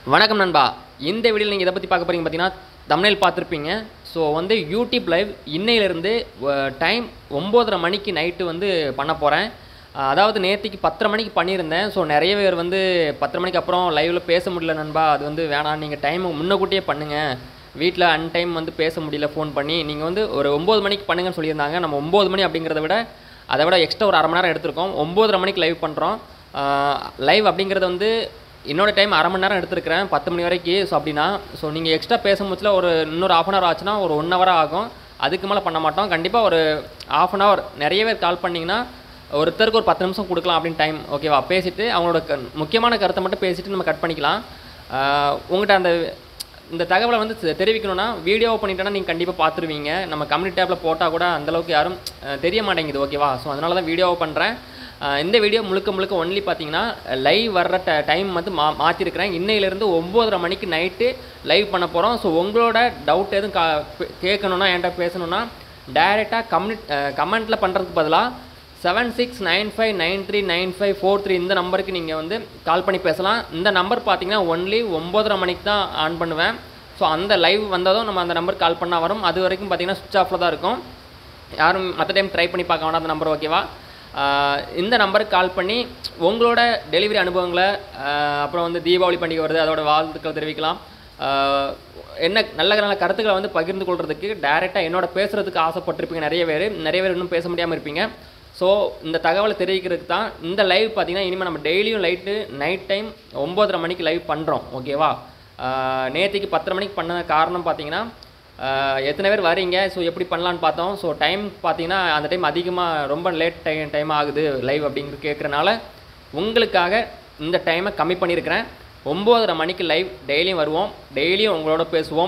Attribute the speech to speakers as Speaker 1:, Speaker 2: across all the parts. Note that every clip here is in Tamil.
Speaker 1: வணக்கம் நண்பா இந்த வீடியோவில் நீங்கள் இதை பற்றி பார்க்க போறீங்க பார்த்தீங்கன்னா தமிழில் பார்த்துருப்பீங்க ஸோ வந்து யூடியூப் லைவ் இன்னையிலேருந்து டைம் ஒம்போதரை மணிக்கு நைட்டு வந்து பண்ண போகிறேன் அதாவது நேற்றுக்கு பத்தரை மணிக்கு பண்ணியிருந்தேன் ஸோ நிறைய பேர் வந்து பத்தரை மணிக்கு அப்புறம் லைவில் பேச முடியல நண்பா அது வந்து வேணாம் நீங்கள் டைம் முன்னக்கூட்டியே பண்ணுங்கள் வீட்டில் அன் டைம் வந்து பேச முடியல ஃபோன் பண்ணி நீங்கள் வந்து ஒரு ஒம்பது மணிக்கு பண்ணுங்கன்னு சொல்லியிருந்தாங்க நம்ம ஒம்பது மணி அப்படிங்கிறத விட அதை விட எக்ஸ்ட்ரா ஒரு அரை மணி நேரம் எடுத்திருக்கோம் ஒம்போதரை மணிக்கு லைவ் பண்ணுறோம் லைவ் அப்படிங்கிறது வந்து என்னோட டைம் அரை மணி நேரம் எடுத்திருக்கிறேன் பத்து மணி வரைக்கும் ஸோ அப்படின்னா ஸோ நீங்கள் எக்ஸ்ட்ரா பேச முச்சில் ஒரு இன்னொரு ஆஃப் அன் ஹவர் ஆச்சுன்னா ஒரு ஒன் ஹவர் ஆகும் அதுக்கு மேலே பண்ண மாட்டோம் கண்டிப்பாக ஒரு ஆஃப் அன் ஹவர் நிறைய பேர் கால் பண்ணிங்கன்னா ஒருத்தருக்கு ஒரு பத்து நிமிஷம் கொடுக்கலாம் அப்படின்னு டைம் ஓகேவா பேசிவிட்டு அவங்களோட க முக்கியமான கருத்தை மட்டும் பேசிவிட்டு நம்ம கட் பண்ணிக்கலாம் ஆஹ் உங்கள்கிட்ட அந்த இந்த தகவலை வந்து தெ- தெரிவிக்கணும்னா வீடியோ பண்ணிட்டோன்னா நீங்கள் கண்டிப்பாக பார்த்துருவீங்க நம்ம கம்யூனிட்டி டேப்பில் போட்டால் கூட அந்தளவுக்கு யாரும் அஹ், தெரிய மாட்டேங்குது ஓகேவா ஸோ அதனால தான் வீடியோவை பண்ணுறேன் இந்த வீடியோ முழுக்க முழுக்க ஒன்லி பார்த்தீங்கன்னா லைவ் வர்ற ட டைம் வந்து மா மாற்றிருக்கிறேன் இன்னையிலேருந்து ஒம்போதரை மணிக்கு நைட்டு லைவ் பண்ண போகிறோம் ஸோ உங்களோட டவுட் எதுவும் கா பே- கேட்கணுன்னா என்கிட்ட பேசணுன்னா டைரெக்டாக கம்யூனிட் கமெண்ட்டில் பண்ணுறதுக்கு பதிலாக seven six nine five nine three nine five four three இந்த நம்பருக்கு நீங்கள் வந்து கால் பண்ணி பேசலாம் இந்த நம்பர் பார்த்தீங்கன்னா ஒன்லி ஒம்போதரை மணிக்கு தான் ஆன் பண்ணுவேன் ஸோ அந்த லைவ் வந்ததும் நம்ம அந்த நம்பர் கால் பண்ணால் வரும் அது வரைக்கும் பார்த்தீங்கன்னா சுவிச் ஆஃபில் தான் இருக்கும் யாரும் மற்ற டைம் ட்ரை பண்ணி பார்க்க வேணாம் அந்த நம்பர் ஓகேவா ஆஹ் இந்த நம்பருக்கு கால் பண்ணி உங்களோட டெலிவரி அனுபவங்களை ஆஹ் அப்புறம் வந்து தீபாவளி பண்டிகை வருது அதோட வாழ்த்துக்கள் தெரிவிக்கலாம் ஆஹ் என்ன நல்ல நல்ல கருத்துக்களை வந்து பகிர்ந்து கொள்றதுக்கு டைரெக்டாக என்னோட பேசுகிறதுக்கு ஆசைப்பட்டிருப்பீங்க நிறைய பேர் நிறைய பேர் இன்னும் பேச முடியாமல் இருப்பீங்க ஸோ இந்த தகவலை தெரிவிக்கிறதுக்கு தான் இந்த லைவ் பார்த்தீங்கன்னா இனிமேல் நம்ம டெய்லியும் லைட்டு நைட் டைம் ஒம்போதரை மணிக்கு லைவ் பண்ணுறோம் ஓகேவா நேற்றுக்கு பத்தரை மணிக்கு பண்ண காரணம் பார்த்தீங்கன்னா ஆஹ் எத்தனை பேர் வரீங்க ஸோ எப்படி பண்ணலான்னு பார்த்தோம் ஸோ டைம் பார்த்தீங்கன்னா அந்த டைம் அதிகமாக ரொம்ப லேட் டைம் டைம் ஆகுது லைவ் அப்படிங்கிறது கேட்குறனால உங்களுக்காக இந்த டைமை கம்மி பண்ணியிருக்கிறேன் ஒம்போதரை மணிக்கு லைவ் டெய்லியும் வருவோம் டெய்லியும் உங்களோட பேசுவோம்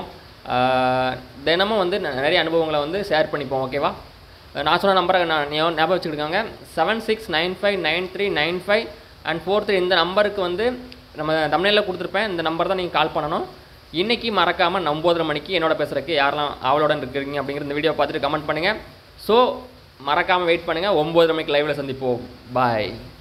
Speaker 1: ஆஹ் தினமும் வந்து ந- நிறைய அனுபவங்களை வந்து ஷேர் பண்ணிப்போம் ஓகேவா நான் சொன்ன நம்பரை நான் ஞா- ஞாபகம் வச்சுக்கிடுங்க seven six nine five nine three nine five and four three இந்த நம்பருக்கு வந்து நம்ம தமிழில் கொடுத்துருப்பேன் இந்த நம்பர் தான் நீங்கள் கால் பண்ணணும் இன்றைக்கி மறக்காமல் ஒம்போதரை மணிக்கு என்னோட பேசுகிறதுக்கு யாரெல்லாம் அவளோட இருக்கிறீங்க அப்படிங்கிற இந்த வீடியோ பார்த்துட்டு கமெண்ட் பண்ணுங்கள் ஸோ மறக்காமல் வெயிட் பண்ணுங்கள் ஒம்போதரை மணிக்கு லைவில் சந்திப்போம் பாய்